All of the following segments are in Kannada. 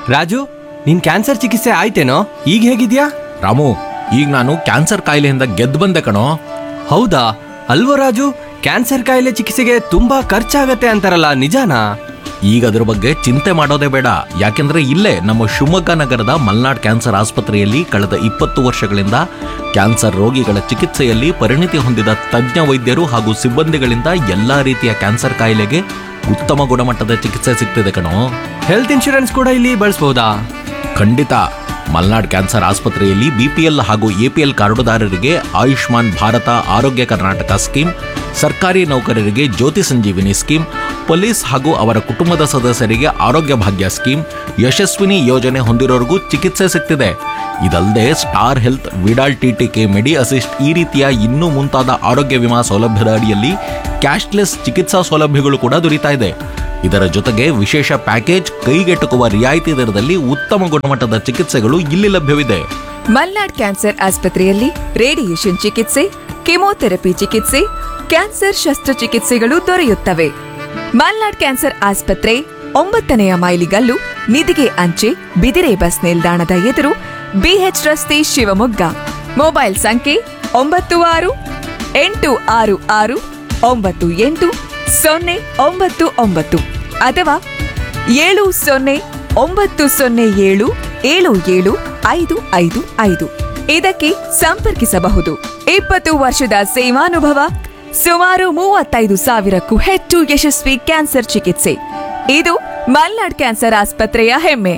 ರಾಜು ನಿನ್ ಕ್ಯಾನ್ಸರ್ ಚಿಕಿತ್ಸೆ ಆಯ್ತೇನೋ ಈಗ ಹೇಗಿದ್ಯಾ ರಾಮು ಈಗ ನಾನು ಕ್ಯಾನ್ಸರ್ ಕಾಯಿಲೆಯಿಂದ ಗೆದ್ದು ಬಂದೆ ಕಣೋ ಹೌದಾ ಅಲ್ವೋ ರಾಜು ಕ್ಯಾನ್ಸರ್ ಕಾಯಿಲೆ ಚಿಕಿತ್ಸೆಗೆ ತುಂಬಾ ಖರ್ಚಾಗತ್ತೆ ಅಂತಾರಲ್ಲ ನಿಜಾನಾ ಈಗ ಅದ್ರ ಬಗ್ಗೆ ಚಿಂತೆ ಮಾಡೋದೇ ಬೇಡ ಯಾಕೆಂದ್ರೆ ಇಲ್ಲೇ ನಮ್ಮ ಶಿವಮೊಗ್ಗ ನಗರದ ಮಲ್ನಾಡ್ ಕ್ಯಾನ್ಸರ್ ಆಸ್ಪತ್ರೆಯಲ್ಲಿ ಕಳೆದ ಇಪ್ಪತ್ತು ವರ್ಷಗಳಿಂದ ಕ್ಯಾನ್ಸರ್ ರೋಗಿಗಳ ಚಿಕಿತ್ಸೆಯಲ್ಲಿ ಪರಿಣಿತಿ ಹೊಂದಿದ ತಜ್ಞ ವೈದ್ಯರು ಹಾಗೂ ಸಿಬ್ಬಂದಿಗಳಿಂದ ಎಲ್ಲಾ ರೀತಿಯ ಕ್ಯಾನ್ಸರ್ ಕಾಯಿಲೆಗೆ ಉತ್ತಮ ಗುಣಮಟ್ಟದ ಚಿಕಿತ್ಸೆ ಸಿಗ್ತಿದೆ ಕಣೋ ಹೆಲ್ತ್ ಇನ್ಶೂರೆನ್ಸ್ ಕೂಡ ಇಲ್ಲಿ ಬಳಸ್ಬೋದಾ ಖಂಡಿತ ಮಲ್ನಾಡ್ ಕ್ಯಾನ್ಸರ್ ಆಸ್ಪತ್ರೆಯಲ್ಲಿ ಬಿಪಿಎಲ್ ಹಾಗೂ ಎಪಿಎಲ್ ಕಾರ್ಡುದಾರರಿಗೆ ಆಯುಷ್ಮಾನ್ ಭಾರತ ಆರೋಗ್ಯ ಕರ್ನಾಟಕ ಸ್ಕೀಮ್ ಸರ್ಕಾರಿ ನೌಕರರಿಗೆ ಜ್ಯೋತಿ ಸಂಜೀವಿನಿ ಸ್ಕೀಮ್ ಪೊಲೀಸ್ ಹಾಗೂ ಅವರ ಕುಟುಂಬದ ಸದಸ್ಯರಿಗೆ ಆರೋಗ್ಯ ಭಾಗ್ಯ ಸ್ಕೀಮ್ ಯಶಸ್ವಿನಿ ಯೋಜನೆ ಹೊಂದಿರೋರಿಗೂ ಚಿಕಿತ್ಸೆ ಸಿಗ್ತಿದೆ ಇದಲ್ಲದೆ Star Health Vidal TTK Medi Assist ಈ ರೀತಿಯ ಇನ್ನೂ ಮುಂತಾದ ಆರೋಗ್ಯ ವಿಮಾ ಸೌಲಭ್ಯದ ಅಡಿಯಲ್ಲಿ ಕ್ಯಾಶ್ಲೆಸ್ ಚಿಕಿತ್ಸಾ ಸೌಲಭ್ಯಗಳು ಕೂಡ ದೊರೀತಾ ಇದೆ ಇದರ ಜೊತೆಗೆ ವಿಶೇಷ ಪ್ಯಾಕೇಜ್ ಕೈಗೆಟುಕುವ ರಿಯಾಯಿತಿ ದರದಲ್ಲಿ ಉತ್ತಮ ಗುಣಮಟ್ಟದ ಚಿಕಿತ್ಸೆಗಳು ಇಲ್ಲಿ ಲಭ್ಯವಿದೆ ಮಲ್ನಾಡ್ ಕ್ಯಾನ್ಸರ್ ಆಸ್ಪತ್ರೆಯಲ್ಲಿ ರೇಡಿಯೇಷನ್ ಚಿಕಿತ್ಸೆ ಕೆಮೊಥೆರಪಿ ಚಿಕಿತ್ಸೆ ಕ್ಯಾನ್ಸರ್ ಶಸ್ತ್ರಚಿಕಿತ್ಸೆಗಳು ದೊರೆಯುತ್ತವೆ ಮಲ್ನಾಡ್ ಕ್ಯಾನ್ಸರ್ ಆಸ್ಪತ್ರೆ ಒಂಬತ್ತನೆಯ ಮೈಲಿಗಲ್ಲು ನಿಧಿಗೆ ಅಂಚೆ ಬಿದಿರೆ ಬಸ್ ನಿಲ್ದಾಣದ ಎದುರು ಬಿಎಚ್ ರಸ್ತೆ ಶಿವಮೊಗ್ಗ ಮೊಬೈಲ್ ಸಂಖ್ಯೆ ಒಂಬತ್ತು ಆರು ಎಂಟು ಆರು ಆರು ಒಂಬತ್ತು ಎಂಟು ಸೊನ್ನೆ ಒಂಬತ್ತು ಒಂಬತ್ತು ಅಥವಾ ಏಳು ಸೊನ್ನೆ ಒಂಬತ್ತು ಸೊನ್ನೆ ಏಳು ಏಳು ಏಳು ಐದು ಐದು ಐದು ಇದಕ್ಕೆ ಸಂಪರ್ಕಿಸಬಹುದು ಇಪ್ಪತ್ತು ವರ್ಷದ ಸೇವಾನುಭವ ಸುಮಾರು ಮೂವತ್ತೈದು ಸಾವಿರಕ್ಕೂ ಹೆಚ್ಚು ಯಶಸ್ವಿ ಕ್ಯಾನ್ಸರ್ ಚಿಕಿತ್ಸೆ ಇದು ಮಲ್ನಾಡ್ ಕ್ಯಾನ್ಸರ್ ಆಸ್ಪತ್ರೆಯ ಹೆಮ್ಮೆ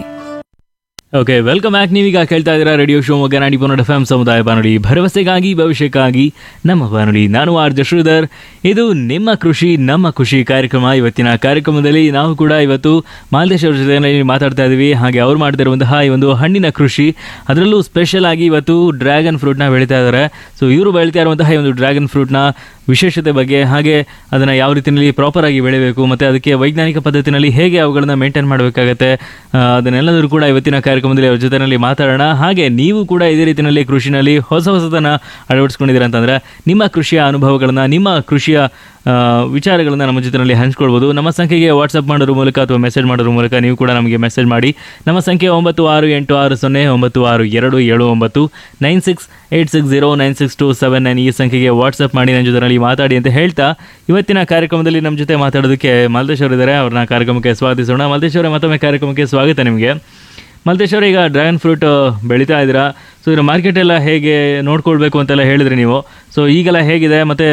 ಓಕೆ ವೆಲ್ಕಮ್ ಬ್ಯಾಕ್ ನೀವೀಗ ಕೇಳ್ತಾ ಇದ್ದೀರಾ ರೇಡಿಯೋ ಶಿವಮೊಗ್ಗ ನಾಡಿ ಪನ್ನಡ ಎಫ್ ಎಂ ಸಮುದಾಯ ಬಾನುಲಿ ಭರವಸೆಗಾಗಿ ಭವಿಷ್ಯಕ್ಕಾಗಿ ನಮ್ಮ ಬಾನುಲಿ ನಾನು ಆರ್ ಶ್ರೀಧರ್ ಇದು ನಿಮ್ಮ ಕೃಷಿ ನಮ್ಮ ಖುಷಿ ಕಾರ್ಯಕ್ರಮ ಇವತ್ತಿನ ಕಾರ್ಯಕ್ರಮದಲ್ಲಿ ನಾವು ಕೂಡ ಇವತ್ತು ಮಾಲ್ದೇಶ್ ಅವ್ರ ಜೊತೆ ಮಾತಾಡ್ತಾ ಇದ್ದೀವಿ ಹಾಗೆ ಅವ್ರು ಮಾಡ್ತಿರುವಂತಹ ಈ ಒಂದು ಹಣ್ಣಿನ ಕೃಷಿ ಅದರಲ್ಲೂ ಸ್ಪೆಷಲ್ ಆಗಿ ಇವತ್ತು ಡ್ರ್ಯಾಗನ್ ಫ್ರೂಟ್ನ ಬೆಳೀತಾ ಇದ್ದಾರೆ ಸೊ ಇವರು ಬೆಳೀತಾ ಇರುವಂತಹ ಈ ಒಂದು ಡ್ರ್ಯಾಗನ್ ಫ್ರೂಟ್ನ ವಿಶೇಷತೆ ಬಗ್ಗೆ ಹಾಗೆ ಅದನ್ನು ಯಾವ ರೀತಿಯಲ್ಲಿ ಪ್ರಾಪರ್ ಆಗಿ ಬೆಳಿಬೇಕು ಮತ್ತು ಅದಕ್ಕೆ ವೈಜ್ಞಾನಿಕ ಪದ್ಧತಿನಲ್ಲಿ ಹೇಗೆ ಅವುಗಳನ್ನ ಮೇಂಟೈನ್ ಮಾಡಬೇಕಾಗತ್ತೆ ಆ, ಅದನ್ನೆಲ್ಲದರೂ ಕೂಡ ಇವತ್ತಿನ ಕಾರ್ಯಕ್ರಮದಲ್ಲಿ ಅವ್ರ ಜೊತೆನಲ್ಲಿ ಮಾತಾಡೋಣ ಹಾಗೆ ನೀವು ಕೂಡ ಇದೇ ರೀತಿಯಲ್ಲಿ ಕೃಷಿನಲ್ಲಿ ಹೊಸ ಹೊಸದನ್ನು ಅಳವಡಿಸ್ಕೊಂಡಿದ್ದೀರಾ ಅಂತಂದರೆ ನಿಮ್ಮ ಕೃಷಿಯ ಅನುಭವಗಳನ್ನು ನಿಮ್ಮ ಕೃಷಿಯ ಆ, ವಿಚಾರಗಳನ್ನು ನಮ್ಮ ಜೊತೆಯಲ್ಲಿ ಹಂಚ್ಕೊಳ್ಬೋದು ನಮ್ಮ ಸಂಖ್ಯೆಗೆ ವಾಟ್ಸಪ್ ಮಾಡೋದ್ರ ಮೂಲಕ ಅಥವಾ ಮೆಸೇಜ್ ಮಾಡೋದ್ರ ಮೂಲಕ ನೀವು ಕೂಡ ನಮಗೆ ಮೆಸೇಜ್ ಮಾಡಿ ನಮ್ಮ ಸಂಖ್ಯೆ ಒಂಬತ್ತು ಆರು ಎಂಟು ಆರು ಸೊನ್ನೆ ಒಂಬತ್ತು ಆರು ಎರಡು ಏಳು ಒಂಬತ್ತು nine six eight six zero nine six two seven nine ಈ ಸಂಖ್ಯೆಗೆ ವಾಟ್ಸಪ್ ಮಾಡಿ ನನ್ನ ಜೊತೆನಲ್ಲಿ ಮಾತಾಡಿ ಅಂತ ಹೇಳ್ತಾ ಇವತ್ತಿನ ಕಾರ್ಯಕ್ರಮದಲ್ಲಿ ನಮ್ಮ ಜೊತೆ ಮಾತಾಡೋದಕ್ಕೆ ಮಲ್ದೇಶ್ ಅವರು ಇದ್ದಾರೆ ಅವ್ರನ್ನ ಕಾರ್ಯಕ್ರಮಕ್ಕೆ ಸ್ವಾಗತಿಸೋಣ ಮಲ್ದೇಶ್ ಅವರೇ ಮತ್ತೊಮ್ಮೆ ಕಾರ್ಯಕ್ರಮಕ್ಕೆ ಸ್ವಾಗತ ನಿಮಗೆ ಮಲ್ತೇಶ್ ಅವರೇ ಈಗ ಡ್ರ್ಯಾಗನ್ ಫ್ರೂಟ್ ಬೆಳೀತಾ ಇದ್ದೀರಾ ಸೊ ಇದರ ಮಾರ್ಕೆಟ್ ಎಲ್ಲ ಹೇಗೆ ನೋಡ್ಕೊಳ್ಬೇಕು ಅಂತೆಲ್ಲ ಹೇಳಿದ್ರಿ ನೀವು ಸೊ ಈಗೆಲ್ಲ ಹೇಗಿದೆ ಮತ್ತು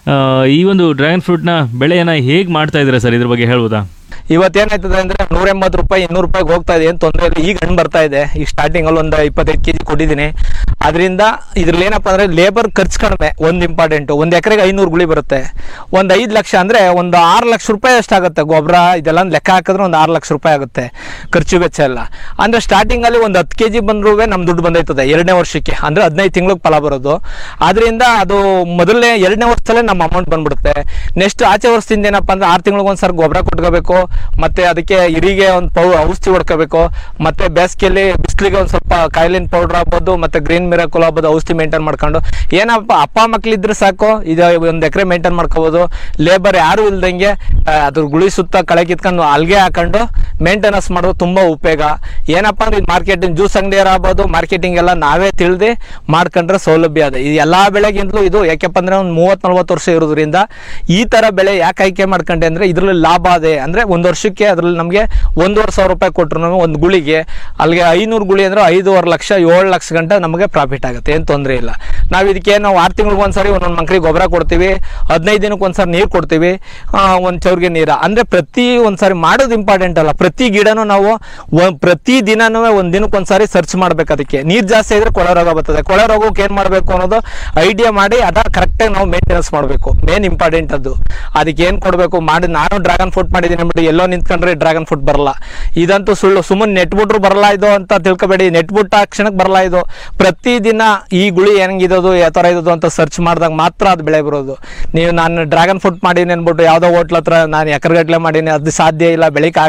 ಈ ಒಂದು ಡ್ರ್ಯಾಗನ್ ಫ್ರೂಟ್ನ ಬೆಳೆಯನ್ನು ಹೇಗೆ ಮಾಡ್ತಾ ಇದ್ದೀರಾ ಸರ್ ಇದ್ರ ಬಗ್ಗೆ ಹೇಳ್ಬೋದಾ ಇವತ್ತೇನಾಯ್ತದೆ ಅಂದ್ರೆ ನೂರ ಎಂಬತ್ತು ರೂಪಾಯಿ ಇನ್ನೂರು ರೂಪಾಯಿಗೆ ಹೋಗ್ತಾ ಇದೆ ಏನು ತೊಂದರೆ ಇಲ್ಲ ಈಗ ಹಣ್ಣು ಬರ್ತಾ ಇದೆ ಈಗ ಸ್ಟಾರ್ಟಿಂಗ್ ಅಲ್ಲಿ ಒಂದು ಇಪ್ಪತ್ತೈದು ಕೆಜಿ ಕೊಟ್ಟಿದ್ದೀನಿ ಅದರಿಂದ ಇದ್ರಲ್ಲಿ ಏನಪ್ಪಾ ಅಂದ್ರೆ ಲೇಬರ್ ಖರ್ಚು ಕಡಿಮೆ ಒಂದು ಇಂಪಾರ್ಟೆಂಟ್ ಒಂದು ಎಕರೆಗೆ ಐನೂರು ಗುಳಿ ಬರುತ್ತೆ ಒಂದು ಐದು ಲಕ್ಷ ಅಂದ್ರೆ ಒಂದು ಆರು ಲಕ್ಷ ರೂಪಾಯಿ ಅಷ್ಟಾಗುತ್ತೆ ಗೊಬ್ಬರ ಇದೆಲ್ಲ ಲೆಕ್ಕ ಹಾಕಿದ್ರೆ ಒಂದು ಆರು ಲಕ್ಷ ರೂಪಾಯಿ ಆಗುತ್ತೆ ಖರ್ಚು ವೆಚ್ಚ ಎಲ್ಲ ಅಂದ್ರೆ ಸ್ಟಾರ್ಟಿಂಗ್ ಅಲ್ಲಿ ಒಂದು ಹತ್ತು ಕೆಜಿ ಬಂದ್ರೂ ನಮ್ ದುಡ್ಡು ಬಂದೈತದೆ ಎರಡನೇ ವರ್ಷಕ್ಕೆ ಅಂದ್ರೆ ಹದಿನೈದು ತಿಂಗಳಿಗೆ ಫಲ ಬರೋದು ಆದ್ರಿಂದ ಅದು ಮೊದಲನೇ ಎರಡನೇ ವರ್ಷದಲ್ಲೇ ನಮ್ಮ ಅಮೌಂಟ್ ಬಂದ್ಬಿಡುತ್ತೆ ನೆಕ್ಸ್ಟ್ ಆಚೆ ವರ್ಷದಿಂದ ಏನಪ್ಪಾ ಅಂದ್ರೆ ಆರು ತಿಂಗಳಿಗೆ ಒಂದ್ಸರಿ ಗೊಬ್ಬರ ಕೊಟ್ಕೋಬೇಕು ಮತ್ತೆ ಅದಕ್ಕೆ ಇರಿಗೆ ಒಂದು ಪೌ ಔಷಧಿ ಹೊಡ್ಕೋಬೇಕು ಮತ್ತೆ ಬೇಸಿಗೆಯಲ್ಲಿ ಬಿಸಿಲಿಗೆ ಒಂದು ಸ್ವಲ್ಪ ಕಾಯಿಲಿನ ಪೌಡರ್ ಆಗ್ಬೋದು ಮತ್ತೆ ಗ್ರೀನ್ ಮಿರಾಕುಲ್ ಆಗ್ಬೋದು ಔಷಧಿ ಮೇಂಟೈನ್ ಮಾಡ್ಕೊಂಡು ಏನಪ್ಪ ಅಪ್ಪ ಮಕ್ಳಿದ್ರೆ ಸಾಕು ಇದು ಒಂದು ಎಕರೆ ಮೇಂಟೈನ್ ಮಾಡ್ಕೋಬೋದು ಲೇಬರ್ ಯಾರು ಇಲ್ದಂಗೆ ಆ, ಅದ್ರ ಗುಳಿ ಸುತ್ತ ಕಳೆ ಕಿತ್ಕೊಂಡು ಅಲ್ಗೆ ಹಾಕೊಂಡು ಮೇಂಟೆನೆನ್ಸ್ ಮಾಡೋದು ತುಂಬಾ ಉಪಯೋಗ ಏನಪ್ಪ ಅಂದ್ರೆ ಇದು ಮಾರ್ಕೆಟಿಂಗ್ ಜ್ಯೂಸ್ ಅಂಗಡಿಯರ್ ಆಗ್ಬೋದು ಮಾರ್ಕೆಟಿಂಗ್ ಎಲ್ಲ ನಾವೇ ತಿಳಿದು ಮಾಡ್ಕೊಂಡ್ರೆ ಸೌಲಭ್ಯ ಅದ ಇದು ಎಲ್ಲಾ ಬೆಳೆಗಿಂತಲೂ ಇದು ಯಾಕೆಪ್ಪ ಅಂದ್ರೆ ಒಂದು ಮೂವತ್ ನಲ್ವತ್ತು ವರ್ಷ ಇರೋದ್ರಿಂದ ಈ ತರ ಬೆಳೆ ಯಾಕೆ ಆಯ್ಕೆ ಮಾಡ್ಕೊಂಡೆ ಅಂದ್ರೆ ಇದ್ರಲ್ಲಿ ಲಾಭ ಅದೇ ಅಂದ್ರೆ ಒಂದ್ ವರ್ಷಕ್ಕೆ ಅದ್ರಲ್ಲಿ ನಮಗೆ ಒಂದೂವರೆ ಸಾವಿರ ರೂಪಾಯಿ ಕೊಟ್ರು ಒಂದು ಗುಳಿಗೆ ಅಲ್ಲಿಗೆ ಐನೂರು ಗುಳಿ ಅಂದ್ರೆ ಐದೂವರೆ ಲಕ್ಷ ಏಳು ಲಕ್ಷ ಗಂಟೆ ನಮಗೆ ಪ್ರಾಫಿಟ್ ಆಗುತ್ತೆ ಏನು ತೊಂದರೆ ಇಲ್ಲ ನಾವು ಇದಕ್ಕೆ ನಾವು ಆರು ತಿಂಗಳಿಗೆ ಒಂದ್ಸರಿ ಒಂದೊಂದು ಮಂಕ್ರಿಗೆ ಗೊಬ್ಬರ ಕೊಡ್ತೀವಿ ಹದಿನೈದು ದಿನಕ್ಕೆ ಒಂದ್ಸರಿ ನೀರು ಕೊಡ್ತೀವಿ ಆ, ಒಂದ್ ಚೌರ್ಗೆ ನೀರ ಅಂದ್ರೆ ಪ್ರತಿ ಒಂದ್ಸರಿ ಮಾಡೋದು ಇಂಪಾರ್ಟೆಂಟ್ ಅಲ್ಲ ಪ್ರತಿ ಗಿಡನೂ ನಾವು ಒಂದ್- ಪ್ರತಿ ದಿನನೂ ಒಂದ್ ದಿನಕ್ಕೆ ಒಂದ್ಸರಿ ಸರ್ಚ್ ಮಾಡ್ಬೇಕು ಅದಕ್ಕೆ ನೀರ್ ಜಾಸ್ತಿ ಇದ್ರೆ ಕೊಳೆ ರೋಗ ಬರ್ತದೆ ಕೊಳೆ ರೋಗಕ್ಕೆ ಏನ್ ಮಾಡ್ಬೇಕು ಅನ್ನೋದು ಐಡಿಯಾ ಮಾಡಿ ಅದ ಕರೆಕ್ಟಾಗಿ ನಾವು ಮೇಂಟೆನೆನ್ಸ್ ಮಾಡಬೇಕು ಮೇನ್ ಇಂಪಾರ್ಟೆಂಟ್ ಅದು ಅದಕ್ಕೆ ಏನ್ ಕೊಡ್ಬೇಕು ಮಾಡಿ ನಾನು ಡ್ರ್ಯಾಗನ್ ಫ್ರೂಟ್ ಮಾಡಿದ್ದೀನಿ ಅಂದ್ಬಿಟ್ಟು ಎಲ್ಲೋ ನಿಂತ್ಕೊಂಡ್ರೆ ಡ್ರ್ಯಾಗನ್ ಫ್ರೂಟ್ ಬರಲ್ಲ ಇದಂತೂ ಸುಳ್ಳು ಸುಮ್ಮನೆ ನೆಟ್ಬಿಟ್ರು ಬರಲ್ಲ ಇದು ಅಂತ ತಿಳ್ಕೊಬೇಡಿ ನೆಟ್ಬಿಟ್ಟ ಕ್ಷಣಕ್ಕೆ ಬರಲ್ಲ ಇದು ಪ್ರತಿದಿನ ಈ ಗುಳಿ ಹೆಂಗಿದೋದು ಯಾವ ಥರ ಇರೋದು ಅಂತ ಸರ್ಚ್ ಮಾಡಿದಾಗ ಮಾತ್ರ ಅದು ಬೆಳೆ ಬರೋದು ನೀವು ನಾನು ಡ್ರ್ಯಾಗನ್ ಫ್ರೂಟ್ ಮಾಡೀನಿ ಅನ್ಬಿಟ್ಟು ಯಾವುದೋ ಹೋಟ್ಲ್ ಹತ್ರ ನಾನು ಎಕರೆಗಟ್ಲೆ ಮಾಡೀನಿ ಅದು ಸಾಧ್ಯ ಇಲ್ಲ ಬೆಳಿಕ್ ಆಗಲ್ಲ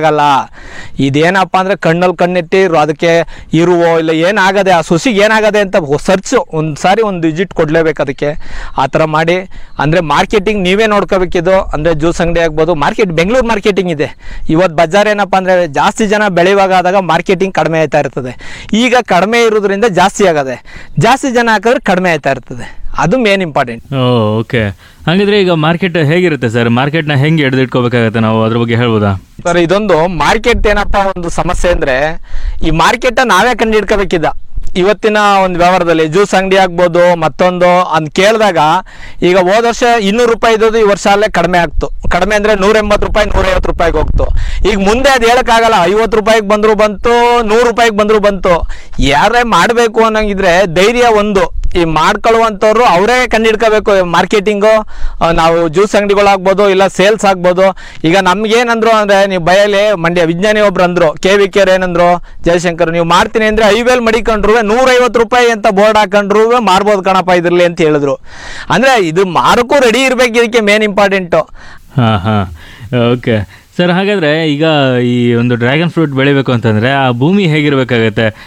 ಇದೇನಪ್ಪ ಅಂದರೆ ಕಣ್ಣಲ್ಲಿ ಕಣ್ಣಿಟ್ಟು ಅದಕ್ಕೆ ಇರುವೋ ಇಲ್ಲ ಏನಾಗದೆ ಆ ಸೊಸಿಗೆ ಏನಾಗದೆ ಅಂತ ಸರ್ಚು ಒಂದು ಸಾರಿ ಒಂದು ವಿಸಿಟ್ ಕೊಡಲೇಬೇಕು ಅದಕ್ಕೆ ಆ ಥರ ಮಾಡಿ ಅಂದರೆ ಮಾರ್ಕೆಟಿಂಗ್ ನೀವೇ ನೋಡ್ಕೋಬೇಕಿದು ಅಂದರೆ ಜ್ಯೂಸ್ ಅಂಗಡಿ ಆಗ್ಬೋದು ಮಾರ್ಕೆಟ್ ಬೆಂಗಳೂರು ಮಾರ್ಕೆಟಿಂಗ್ ಇದೆ ಇವತ್ತು ಬಜಾರ್ ಏನಪ್ಪ ಅಂದರೆ ಜಾಸ್ತಿ ಜನ ಬೆಳೆಯುವಾಗ ಆದಾಗ ಮಾರ್ಕೆಟಿಂಗ್ ಕಡಿಮೆ ಆಯ್ತಾ ಇರ್ತದೆ ಈಗ ಕಡಿಮೆ ಇರೋದ್ರಿಂದ ಜಾಸ್ತಿ ಆಗದೆ ಜಾಸ್ತಿ ಜನ ಹಾಕಿದ್ರೆ ಕಡಿಮೆ ಆಯ್ತಾ ಇರ್ತದೆ ಅದು ಮೇನ್ ಇಂಪಾರ್ಟೆಂಟ್ ಓ ಓಕೆ ಹಾಗಿದ್ರೆ ಈಗ ಮಾರ್ಕೆಟ್ ಹೇಗಿರುತ್ತೆ ಸರ್ ಮಾರ್ಕೆಟ್ನ ಹೆಂಗೆ ಹಿಡಿದಿಟ್ಕೋಬೇಕಾಗತ್ತೆ ನಾವು ಅದ್ರ ಬಗ್ಗೆ ಹೇಳ್ಬೋದಾ ಸರ್ ಇದೊಂದು ಮಾರ್ಕೆಟ್ ಏನಪ್ಪ ಒಂದು ಸಮಸ್ಯೆ ಅಂದ್ರೆ ಈ ಮಾರ್ಕೆಟ್ ನಾವೇ ಕಂಡು ಹಿಡ್ಕೋಬೇಕಿದ್ದ ಇವತ್ತಿನ ಒಂದು ವ್ಯವಹಾರದಲ್ಲಿ ಜ್ಯೂಸ್ ಅಂಗಡಿ ಆಗ್ಬೋದು ಮತ್ತೊಂದು ಅಂತ ಕೇಳಿದಾಗ ಈಗ ಹೋದ ವರ್ಷ ಇನ್ನೂರು ರೂಪಾಯಿ ಇದ್ದದ್ದು ಈ ವರ್ಷ ಅಲ್ಲೇ ಕಡಿಮೆ ಆಗ್ತು ಕಡಿಮೆ ಅಂದ್ರೆ ನೂರ ಎಂಬತ್ತು ರೂಪಾಯಿ ನೂರೈವತ್ತು ರೂಪಾಯಿಗೆ ಹೋಗ್ತು ಈಗ ಮುಂದೆ ಅದು ಹೇಳಕ್ಕಾಗಲ್ಲ ಐವತ್ತು ರೂಪಾಯಿಗೆ ಬಂದ್ರು ಬಂತು ನೂರು ರೂಪಾಯಿಗೆ ಬಂದ್ರು ಬಂತು ಯಾರೇ ಮಾಡಬೇಕು ಅನ್ನಂಗಿದ್ರೆ ಧೈರ್ಯ ಒಂದು ಈ ಮಾಡ್ಕೊಳ್ಳುವಂಥವ್ರು ಅವರೇ ಕಂಡಿಡ್ಕೋಬೇಕು ಮಾರ್ಕೆಟಿಂಗು ನಾವು ಜ್ಯೂಸ್ ಅಂಗಡಿಗಳಾಗ್ಬೋದು ಇಲ್ಲ ಸೇಲ್ಸ್ ಆಗ್ಬೋದು ಈಗ ನಮ್ಗೇನಂದ್ರು ಅಂದರೆ ನೀವು ಬಯಲಿ ಮಂಡ್ಯ ವಿಜ್ಞಾನಿ ಒಬ್ರು ಅಂದರು ಕೆ ವಿ ಕೆರ್ ಏನಂದ್ರು ಜಯಶಂಕರ್ ನೀವು ಮಾಡ್ತೀನಿ ಅಂದರೆ ಐವೇಲ್ ಮಡಿಕೊಂಡ್ರು ನೂರೈವತ್ತು ರೂಪಾಯಿ ಅಂತ ಬೋರ್ಡ್ ಹಾಕೊಂಡ್ರು ಮಾರ್ಬೋದು ಕಣಪ್ಪ ಇದ್ರಲ್ಲಿ ಅಂತ ಹೇಳಿದ್ರು ಅಂದರೆ ಇದು ಮಾರಕ್ಕೂ ರೆಡಿ ಇರಬೇಕು ಇದಕ್ಕೆ ಮೇನ್ ಇಂಪಾರ್ಟೆಂಟು ಹಾಂ ಹಾಂ ಓಕೆ ಸರ್ ಹಾಗಾದರೆ ಈಗ ಈ ಒಂದು ಡ್ರ್ಯಾಗನ್ ಫ್ರೂಟ್ ಬೆಳಿಬೇಕು ಅಂತಂದರೆ ಆ ಭೂಮಿ ಹೇಗಿರಬೇಕಾಗತ್ತೆ